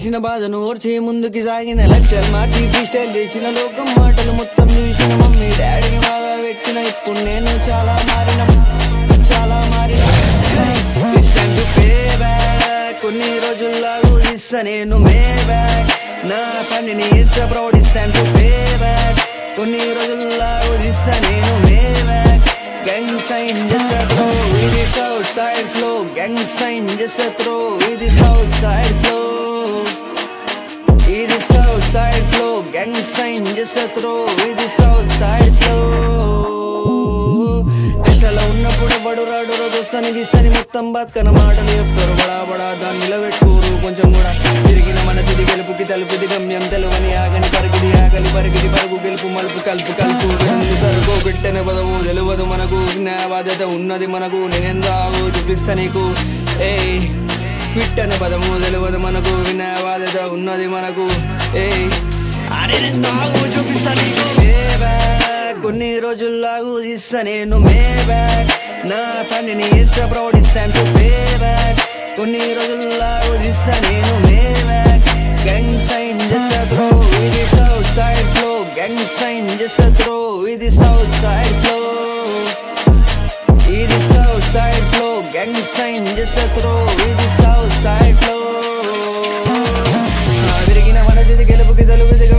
తెలిసిన బాధను ఓర్చి ముందుకి సాగిన లైఫ్ స్టైల్ మార్చి ఫ్రీ స్టైల్ చేసిన లోకం మాటలు మొత్తం చూసిన మమ్మీ డాడీని బాగా పెట్టిన ఇప్పుడు నేను చాలా మారిన చాలా మారిన It's time to pay back. కొన్ని రోజుల్లాగు ఇస్తా నేను మే బ్యాక్ నా పనిని ఇస్తా proud is time to pay back కొన్ని రోజుల్లాగు ఇస్తా నేను may back gang sign just throw ఇది south side flow gang sign just throw ఇది సౌత్ సైడ్ ఫ్లో ఇది south side flow gang sign just throw ఇది సౌత్ సైడ్ ఫ్లో కష్టాల్లో ఉన్నప్పుడు బడు రాడు రోజొస్తాని గిస్తని మొత్తం బతుకన మాటలు చెప్తారు బడా బడా దాన్ని నిలబెట్టుకోరు కొంచెం కూడా తిరిగిన మనసిది గెలుపుకి తలుపుది గమ్యం తెలువని ఆగని పరుగుది ఆగలి పరుగుది పరుగు గెలుపు మలుపు కలుపు కలుపు వినందు సరుకు పెట్టిన పదవు తెలియదు మనకు న్యాయ బాధ్యత ఉన్నది మనకు నేనెందాగు చూపిస్తా నీకు ఏ పిట్టని పదము తెలియదు మనకు వినయ బాధ్యత ఉన్నది మనకు ఏ అరే నాగు చూపిస్తా నీకు మే బ్యాక్ కొన్ని రోజుల్లాగు ఇస్తా నేను మే బ్యాక్ నా తండ్రిని ఇస్తా proud is time to pay back కొన్ని రోజుల్లాగు ఇస్తా నేను may back gang sign just throw ఇది south side flow gang sign just throw ఇది సౌత్ సైడ్ ఫ్లో ఇది south side flow gang sign just throw ఇది సౌత్ సైడ్ ఫ్లో విరిగిన మనది గెలుపుకి తెలుగుది